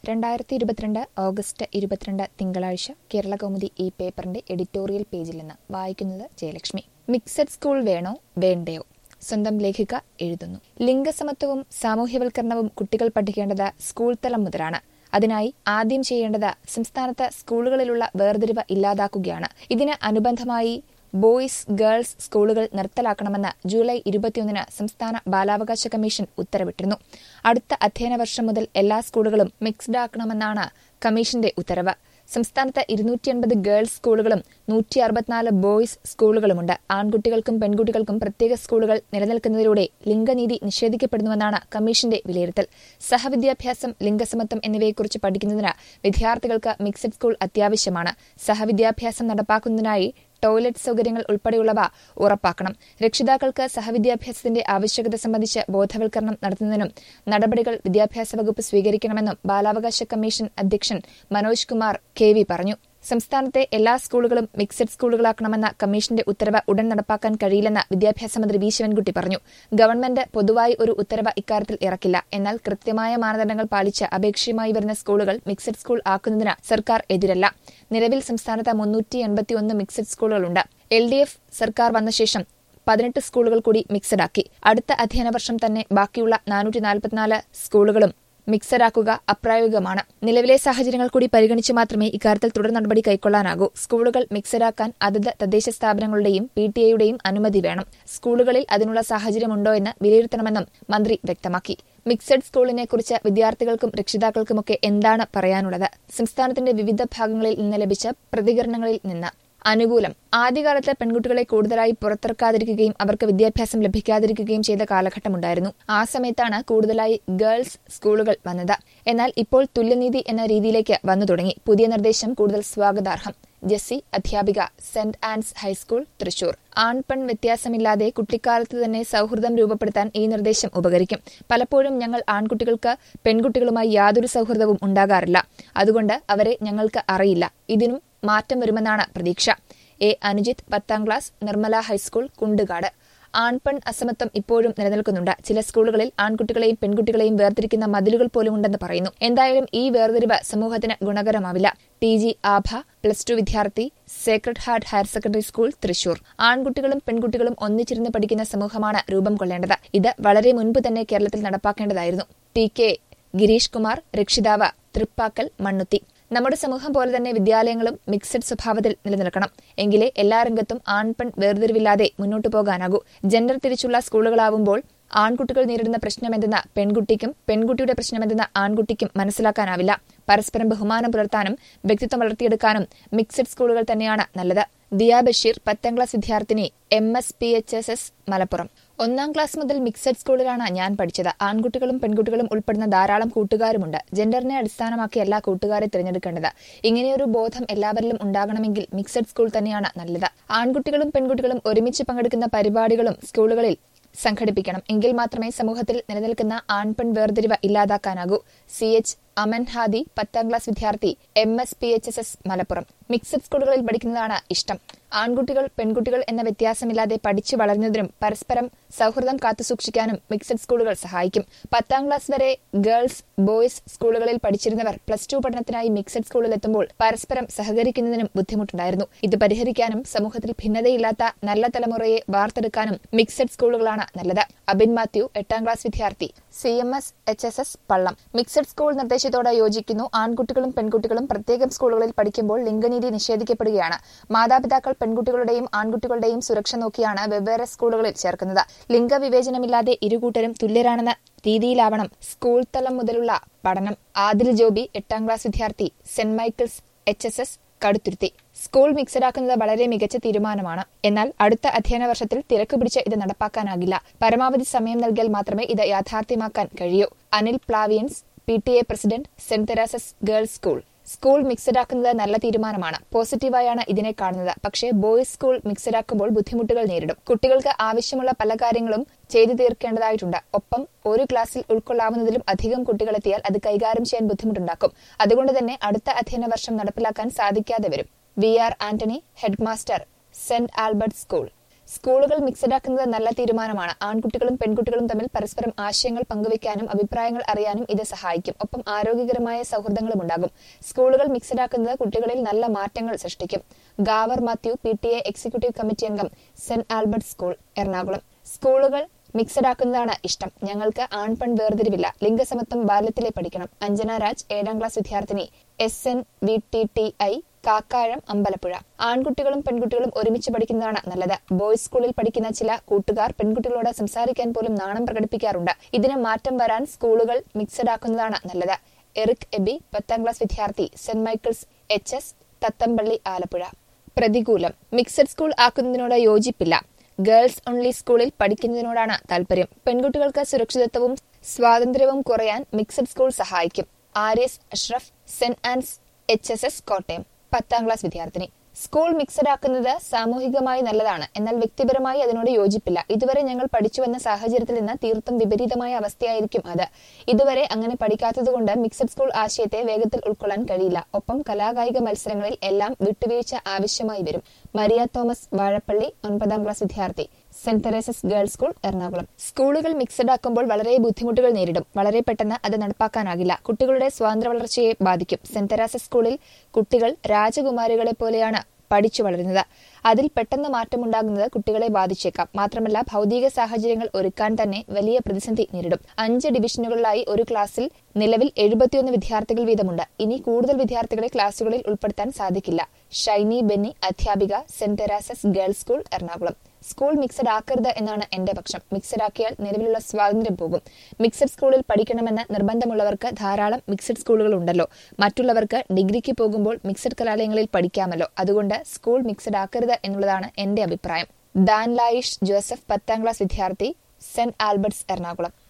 രണ്ടായിരത്തി ഇരുപത്തിരണ്ട് ഓഗസ്റ്റ് ഇരുപത്തിരണ്ട് തിങ്കളാഴ്ച കേരള കൗമുദി ഈ പേപ്പറിന്റെ എഡിറ്റോറിയൽ പേജിൽ നിന്ന് വായിക്കുന്നത് ജയലക്ഷ്മി മിക്സഡ് സ്കൂൾ വേണോ വേണ്ടയോ സ്വന്തം ലേഖിക എഴുതുന്നു ലിംഗസമത്വവും സാമൂഹ്യവൽക്കരണവും കുട്ടികൾ പഠിക്കേണ്ടത് സ്കൂൾ തലം മുതലാണ് അതിനായി ആദ്യം ചെയ്യേണ്ടത് സംസ്ഥാനത്ത് സ്കൂളുകളിലുള്ള വേർതിരിവ് ഇല്ലാതാക്കുകയാണ് ഇതിന് അനുബന്ധമായി ബോയ്സ് ഗേൾസ് സ്കൂളുകൾ നിർത്തലാക്കണമെന്ന് ജൂലൈ ഇരുപത്തിയൊന്നിന് സംസ്ഥാന ബാലാവകാശ കമ്മീഷൻ ഉത്തരവിട്ടിരുന്നു അടുത്ത അധ്യയന വർഷം മുതൽ എല്ലാ സ്കൂളുകളും മിക്സ്ഡ് ആക്കണമെന്നാണ് കമ്മീഷന്റെ ഉത്തരവ് സംസ്ഥാനത്ത് ഇരുന്നൂറ്റി അൻപത് ഗേൾസ് സ്കൂളുകളും നൂറ്റി അറുപത്തിനാല് ബോയ്സ് സ്കൂളുകളുമുണ്ട് ആൺകുട്ടികൾക്കും പെൺകുട്ടികൾക്കും പ്രത്യേക സ്കൂളുകൾ നിലനിൽക്കുന്നതിലൂടെ ലിംഗനീതി നിഷേധിക്കപ്പെടുന്നുവെന്നാണ് കമ്മീഷന്റെ വിലയിരുത്തൽ സഹവിദ്യാഭ്യാസം ലിംഗസമത്വം എന്നിവയെക്കുറിച്ച് പഠിക്കുന്നതിന് വിദ്യാർത്ഥികൾക്ക് മിക്സഡ് സ്കൂൾ അത്യാവശ്യമാണ് സഹവിദ്യാഭ്യാസം നടപ്പാക്കുന്നതിനായി ടോയ്ലറ്റ് സൗകര്യങ്ങൾ ഉൾപ്പെടെയുള്ളവ ഉറപ്പാക്കണം രക്ഷിതാക്കൾക്ക് സഹവിദ്യാഭ്യാസത്തിന്റെ ആവശ്യകത സംബന്ധിച്ച് ബോധവൽക്കരണം നടത്തുന്നതിനും നടപടികൾ വിദ്യാഭ്യാസ വകുപ്പ് സ്വീകരിക്കണമെന്നും ബാലാവകാശ കമ്മീഷൻ അധ്യക്ഷൻ മനോജ് കുമാർ കെ വി പറഞ്ഞു സംസ്ഥാനത്തെ എല്ലാ സ്കൂളുകളും മിക്സഡ് സ്കൂളുകളാക്കണമെന്ന കമ്മീഷന്റെ ഉത്തരവ് ഉടൻ നടപ്പാക്കാൻ കഴിയില്ലെന്ന് വിദ്യാഭ്യാസ മന്ത്രി വി ശിവൻകുട്ടി പറഞ്ഞു ഗവൺമെന്റ് പൊതുവായി ഒരു ഉത്തരവ് ഇക്കാര്യത്തിൽ ഇറക്കില്ല എന്നാൽ കൃത്യമായ മാനദണ്ഡങ്ങൾ പാലിച്ച് അപേക്ഷയുമായി വരുന്ന സ്കൂളുകൾ മിക്സഡ് സ്കൂൾ ആക്കുന്നതിന് സർക്കാർ എതിരല്ല നിലവിൽ സംസ്ഥാനത്ത് മുന്നൂറ്റി എൺപത്തിയൊന്ന് മിക്സഡ് സ്കൂളുകളുണ്ട് എൽ ഡി എഫ് സർക്കാർ വന്ന ശേഷം പതിനെട്ട് സ്കൂളുകൾ കൂടി മിക്സഡാക്കി അടുത്ത അധ്യയന വർഷം തന്നെ ബാക്കിയുള്ള നാനൂറ്റി നാൽപ്പത്തിനാല് സ്കൂളുകളും മിക്സഡാക്കുക അപ്രായോഗികമാണ് നിലവിലെ സാഹചര്യങ്ങൾ കൂടി പരിഗണിച്ച് മാത്രമേ ഇക്കാര്യത്തിൽ തുടർ നടപടി കൈക്കൊള്ളാനാകൂ സ്കൂളുകൾ മിക്സഡാക്കാൻ അതത് തദ്ദേശ സ്ഥാപനങ്ങളുടെയും പി ടി എയുടെയും അനുമതി വേണം സ്കൂളുകളിൽ അതിനുള്ള സാഹചര്യമുണ്ടോ എന്ന് വിലയിരുത്തണമെന്നും മന്ത്രി വ്യക്തമാക്കി മിക്സഡ് സ്കൂളിനെ കുറിച്ച് വിദ്യാർത്ഥികൾക്കും രക്ഷിതാക്കൾക്കുമൊക്കെ എന്താണ് പറയാനുള്ളത് സംസ്ഥാനത്തിന്റെ വിവിധ ഭാഗങ്ങളിൽ നിന്ന് ലഭിച്ച പ്രതികരണങ്ങളിൽ നിന്ന് അനുകൂലം ആദ്യകാലത്ത് പെൺകുട്ടികളെ കൂടുതലായി പുറത്തിറക്കാതിരിക്കുകയും അവർക്ക് വിദ്യാഭ്യാസം ലഭിക്കാതിരിക്കുകയും ചെയ്ത കാലഘട്ടമുണ്ടായിരുന്നു ആ സമയത്താണ് കൂടുതലായി ഗേൾസ് സ്കൂളുകൾ വന്നത് എന്നാൽ ഇപ്പോൾ തുല്യനീതി എന്ന രീതിയിലേക്ക് വന്നു തുടങ്ങി പുതിയ നിർദ്ദേശം കൂടുതൽ സ്വാഗതാർഹം ജെസ്സി അധ്യാപിക സെന്റ് ആൻസ് ഹൈസ്കൂൾ തൃശൂർ ആൺ പെൺ വ്യത്യാസമില്ലാതെ കുട്ടിക്കാലത്ത് തന്നെ സൌഹൃദം രൂപപ്പെടുത്താൻ ഈ നിർദ്ദേശം ഉപകരിക്കും പലപ്പോഴും ഞങ്ങൾ ആൺകുട്ടികൾക്ക് പെൺകുട്ടികളുമായി യാതൊരു സൌഹൃദവും ഉണ്ടാകാറില്ല അതുകൊണ്ട് അവരെ ഞങ്ങൾക്ക് അറിയില്ല ഇതിനും മാറ്റം വരുമെന്നാണ് പ്രതീക്ഷ എ അനുജിത്ത് പത്താം ക്ലാസ് നിർമ്മല ഹൈസ്കൂൾ കുണ്ടുകാട് ആൺപെൺ അസമത്വം ഇപ്പോഴും നിലനിൽക്കുന്നുണ്ട് ചില സ്കൂളുകളിൽ ആൺകുട്ടികളെയും പെൺകുട്ടികളെയും വേർതിരിക്കുന്ന മതിലുകൾ പോലും ഉണ്ടെന്ന് പറയുന്നു എന്തായാലും ഈ വേർതിരിവ് സമൂഹത്തിന് ഗുണകരമാവില്ല T G Abha plus two വിദ്യാർത്ഥി sacred heart higher secondary school Thrissur ആൺകുട്ടികളും പെൺകുട്ടികളും ഒന്നിച്ചിരുന്ന് പഠിക്കുന്ന സമൂഹമാണ് രൂപം കൊള്ളേണ്ടത് ഇത് വളരെ മുൻപ് തന്നെ കേരളത്തിൽ നടപ്പാക്കേണ്ടതായിരുന്നു ടി കെ ഗിരീഷ് കുമാർ രക്ഷിതാവ് തൃപ്പാക്കൽ മണ്ണുത്തി നമ്മുടെ സമൂഹം പോലെ തന്നെ വിദ്യാലയങ്ങളും മിക്സഡ് സ്വഭാവത്തിൽ നിലനിൽക്കണം എങ്കിലേ എല്ലാ രംഗത്തും ആൺപെൺ വേർതിരിവില്ലാതെ മുന്നോട്ടു പോകാനാകൂ ജെൻഡർ തിരിച്ചുള്ള സ്കൂളുകളാവുമ്പോൾ ആൺകുട്ടികൾ നേരിടുന്ന പ്രശ്നമെന്തെന്ന് പെൺകുട്ടിക്കും പെൺകുട്ടിയുടെ പ്രശ്നമെന്തെന്ന് ആൺകുട്ടിക്കും മനസ്സിലാക്കാനാവില്ല പരസ്പരം ബഹുമാനം പുലർത്താനും വ്യക്തിത്വം വളർത്തിയെടുക്കാനും മിക്സഡ് സ്കൂളുകൾ തന്നെയാണ് നല്ലത് ദിയ ബഷീർ പത്താം ക്ലാസ് വിദ്യാർത്ഥിനി M S P H S S Malappuram ഒന്നാം ക്ലാസ് മുതൽ മിക്സഡ് സ്കൂളിലാണ് ഞാൻ പഠിച്ചത് ആൺകുട്ടികളും പെൺകുട്ടികളും ഉൾപ്പെടുന്ന ധാരാളം കൂട്ടുകാരുമുണ്ട് ജെൻഡറിനെ അടിസ്ഥാനമാക്കിയല്ല കൂട്ടുകാരെ തിരഞ്ഞെടുക്കേണ്ടത് ഇങ്ങനെയൊരു ബോധം എല്ലാവരിലും ഉണ്ടാകണമെങ്കിൽ മിക്സഡ് സ്കൂൾ തന്നെയാണ് നല്ലത് ആൺകുട്ടികളും പെൺകുട്ടികളും ഒരുമിച്ച് പങ്കെടുക്കുന്ന പരിപാടികളും സ്കൂളുകളിൽ സംഘടിപ്പിക്കണം എങ്കിൽ മാത്രമേ സമൂഹത്തിൽ നിലനിൽക്കുന്ന ആൺപെൺ വേർതിരിവ് ഇല്ലാതാക്കാനാകൂ സി എച്ച് അമൻ ഹാദി പത്താം ക്ലാസ് വിദ്യാർത്ഥി M S P H S S Malappuram mixed സ്കൂളുകളിൽ പഠിക്കുന്നതാണ് ഇഷ്ടം ആൺകുട്ടികൾ പെൺകുട്ടികൾ എന്ന വ്യത്യാസമില്ലാതെ പഠിച്ചു വളരുന്നതിനും പരസ്പരം സൌഹൃദം കാത്തുസൂക്ഷിക്കാനും മിക്സഡ് സ്കൂളുകൾ സഹായിക്കും പത്താം ക്ലാസ് വരെ ഗേൾസ് ബോയ്സ് സ്കൂളുകളിൽ പഠിച്ചിരുന്നവർ പ്ലസ് ടു പഠനത്തിനായി മിക്സഡ് സ്കൂളിലെത്തുമ്പോൾ പരസ്പരം സഹകരിക്കുന്നതിനും ബുദ്ധിമുട്ടുണ്ടായിരുന്നു ഇത് പരിഹരിക്കാനും സമൂഹത്തിൽ ഭിന്നതയില്ലാത്ത നല്ല തലമുറയെ വാർത്തെടുക്കാനും മിക്സഡ് സ്കൂളുകളാണ് നല്ലത് അബിൻ മാത്യു എട്ടാം ക്ലാസ് വിദ്യാർത്ഥി C M S H S S Pallam mixed school നിർദ്ദേശത്തോടെ യോജിക്കുന്നു ആൺകുട്ടികളും പെൺകുട്ടികളും പ്രത്യേകം സ്കൂളുകളിൽ പഠിക്കുമ്പോൾ ലിംഗനീതി നിഷേധിക്കപ്പെടുകയാണ് മാതാപിതാക്കൾ പെൺകുട്ടികളുടെയും ആൺകുട്ടികളുടെയും സുരക്ഷ നോക്കിയാണ് വെവ്വേറെ സ്കൂളുകളിൽ ചേർക്കുന്നത് ലിംഗവിവേചനമില്ലാതെ ഇരുകൂട്ടരും തുല്യരാണെന്ന രീതിയിലാവണം സ്കൂൾ തലം മുതലുള്ള പഠനം ആദിൽ ജോബി എട്ടാം ക്ലാസ് വിദ്യാർത്ഥി saint Michael's H S S Kaduthuruthy school മിക്സഡാക്കുന്നത് വളരെ മികച്ച തീരുമാനമാണ് എന്നാൽ അടുത്ത അധ്യയന വർഷത്തിൽ തിരക്ക് പിടിച്ച് ഇത് നടപ്പാക്കാനാകില്ല പരമാവധി സമയം നൽകിയാൽ മാത്രമേ ഇത് യാഥാർത്ഥ്യമാക്കാൻ കഴിയൂ Anil Plavians P T A president saint Teresa's girls school school മിക്സഡാക്കുന്നത് നല്ല തീരുമാനമാണ് പോസിറ്റീവായാണ് ഇതിനെ കാണുന്നത് പക്ഷേ ബോയ്സ് സ്കൂൾ മിക്സഡാക്കുമ്പോൾ ബുദ്ധിമുട്ടുകൾ നേരിടും കുട്ടികൾക്ക് ആവശ്യമുള്ള പല കാര്യങ്ങളും ചെയ്തു തീർക്കേണ്ടതായിട്ടുണ്ട് ഒപ്പം ഒരു ക്ലാസ്സിൽ ഉൾക്കൊള്ളാവുന്നതിലും അധികം കുട്ടികളെത്തിയാൽ അത് കൈകാര്യം ചെയ്യാൻ ബുദ്ധിമുട്ടുണ്ടാക്കും അതുകൊണ്ട് തന്നെ അടുത്ത അധ്യയന വർഷം നടപ്പിലാക്കാൻ സാധിക്കാതെ വരും V R Antony headmaster saint Albert school സ്കൂളുകൾ മിക്സഡ് ആക്കുന്നത് നല്ല തീരുമാനമാണ് ആൺകുട്ടികളും പെൺകുട്ടികളും തമ്മിൽ പരസ്പരം ആശയങ്ങൾ പങ്കുവയ്ക്കാനും അഭിപ്രായങ്ങൾ അറിയാനും ഇത് സഹായിക്കും ഒപ്പം ആരോഗ്യകരമായ സൗഹൃദങ്ങളും ഉണ്ടാകും സ്കൂളുകൾ മിക്സഡ് ആക്കുന്നത് കുട്ടികളിൽ നല്ല മാറ്റങ്ങൾ സൃഷ്ടിക്കും Gavar Mathew P T A executive committee അംഗം സെന്റ് ആൽബർട്ട് സ്കൂൾ എറണാകുളം സ്കൂളുകൾ മിക്സഡ് ആക്കുന്നതാണ് ഇഷ്ടം ഞങ്ങൾക്ക് ആൺപെൺ വേർതിരിവില്ല ലിംഗസമത്വം ബാല്യത്തിലെ പഠിക്കണം അഞ്ജന രാജ് ഏഴാം ക്ലാസ് വിദ്യാർത്ഥിനി S N V T T I Kakkazham Ambalappuzha ആൺകുട്ടികളും പെൺകുട്ടികളും ഒരുമിച്ച് പഠിക്കുന്നതാണ് നല്ലത് ബോയ്സ് സ്കൂളിൽ പഠിക്കുന്ന ചില കൂട്ടുകാർ പെൺകുട്ടികളോട് സംസാരിക്കാൻ പോലും നാണം പ്രകടിപ്പിക്കാറുണ്ട് ഇതിന് മാറ്റം വരാൻ സ്കൂളുകൾ മിക്സഡ് ആക്കുന്നതാണ് നല്ലത് എറിക് എബി പത്താം ക്ലാസ് വിദ്യാർത്ഥി saint Michael's H S Thathampally Alappuzha പ്രതികൂലം മിക്സഡ് സ്കൂൾ ആക്കുന്നതിനോട് യോജിപ്പില്ല ഗേൾസ് ഓൺലി സ്കൂളിൽ പഠിക്കുന്നതിനോടാണ് താല്പര്യം പെൺകുട്ടികൾക്ക് സുരക്ഷിതത്വവും സ്വാതന്ത്ര്യവും കുറയാൻ മിക്സഡ് സ്കൂൾ സഹായിക്കും Aryas Ashraf saint Ann's H S S Kottayam പത്താം ക്ലാസ് വിദ്യാർത്ഥിനി സ്കൂൾ മിക്സഡ് ആക്കുന്നത് സാമൂഹികമായി നല്ലതാണ് എന്നാൽ വ്യക്തിപരമായി അതിനോട് യോജിപ്പില്ല ഇതുവരെ ഞങ്ങൾ പഠിച്ചു വന്ന സാഹചര്യത്തിൽ നിന്ന് തീർത്തും വിപരീതമായ അവസ്ഥയായിരിക്കും അത് ഇതുവരെ അങ്ങനെ പഠിക്കാത്തതുകൊണ്ട് മിക്സഡ് സ്കൂൾ ആശയത്തെ വേഗത്തിൽ ഉൾക്കൊള്ളാൻ കഴിയില്ല ഒപ്പം കലാകായിക മത്സരങ്ങളിൽ എല്ലാം വിട്ടുവീഴ്ച ആവശ്യമായി വരും മരിയ തോമസ് വാഴപ്പള്ളി ഒൻപതാം ക്ലാസ് വിദ്യാർത്ഥി saint Teresa's girls school Ernakulam സ്കൂളുകൾ മിക്സഡ് ആക്കുമ്പോൾ വളരെ ബുദ്ധിമുട്ടുകൾ നേരിടും വളരെ പെട്ടെന്ന് അത് നടപ്പാക്കാനാകില്ല കുട്ടികളുടെ സ്വാതന്ത്ര്യ വളർച്ചയെ ബാധിക്കും സെന്റ് തെരേസസ് സ്കൂളിൽ കുട്ടികൾ രാജകുമാരികളെ പോലെയാണ് പഠിച്ചു വളരുന്നത് അതിൽ പെട്ടെന്ന് മാറ്റമുണ്ടാകുന്നത് കുട്ടികളെ ബാധിച്ചേക്കാം മാത്രമല്ല ഭൗതിക സാഹചര്യങ്ങൾ ഒരുക്കാൻ തന്നെ വലിയ പ്രതിസന്ധി നേരിടും അഞ്ച് ഡിവിഷനുകളിലായി ഒരു ക്ലാസ്സിൽ നിലവിൽ എഴുപത്തിയൊന്ന് വിദ്യാർത്ഥികൾ വീതമുണ്ട് ഇനി കൂടുതൽ വിദ്യാർത്ഥികളെ ക്ലാസുകളിൽ ഉൾപ്പെടുത്താൻ സാധിക്കില്ല ഷൈനി ബെന്നി അധ്യാപിക saint Teresa's girls school Ernakulam school mixed ആക്കരുത് എന്നാണ് എന്റെ പക്ഷം മിക്സഡ് ആക്കിയാൽ നിലവിലുള്ള സ്വാതന്ത്ര്യം പോകും മിക്സഡ് സ്കൂളിൽ പഠിക്കണമെന്ന് നിർബന്ധമുള്ളവർക്ക് ധാരാളം മിക്സഡ് സ്കൂളുകൾ ഉണ്ടല്ലോ മറ്റുള്ളവർക്ക് ഡിഗ്രിക്ക് പോകുമ്പോൾ മിക്സഡ് കലാലയങ്ങളിൽ പഠിക്കാമല്ലോ അതുകൊണ്ട് സ്കൂൾ മിക്സഡ് ആക്കരുത് എന്നുള്ളതാണ് എന്റെ അഭിപ്രായം ദാൻ ലായിഷ് ജോസഫ് പത്താം ക്ലാസ് വിദ്യാർത്ഥി സെന്റ് ആൽബർട്ട്സ് എറണാകുളം